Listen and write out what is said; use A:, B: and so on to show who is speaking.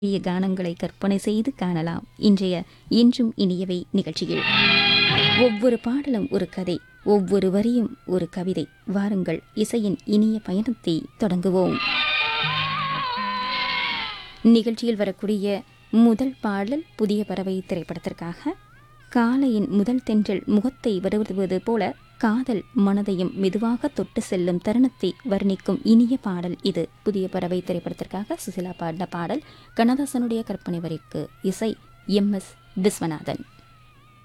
A: இனிய கானங்களை கற்பனை செய்து காணலாம் இன்றைய இன்றும் இனியவை நிகழ்ச்சியில் ஒவ்வொரு பாடலும் ஒரு கதை ஒவ்வொரு வரியும் ஒரு கவிதை வாருங்கள் இசையின் இனிய பயணத்தை தொடங்குவோம் நிகழ்ச்சியில் வரக்கூடிய முதல் பாடல் புதிய பறவை திரைப்படத்திற்காக காலையின் முதல் தென்றல் முகத்தை வருவது போல காதல் மனதையும் மெதுவாக தொட்டு செல்லும் தருணத்தை வர்ணிக்கும் இனிய பாடல் இது புதிய பறவை திரைப்படத்திற்காக சுசிலா பாடின பாடல் கண்ணதாசனுடைய கற்பனை வரிக்கு இசை எம் எஸ் விஸ்வநாதன்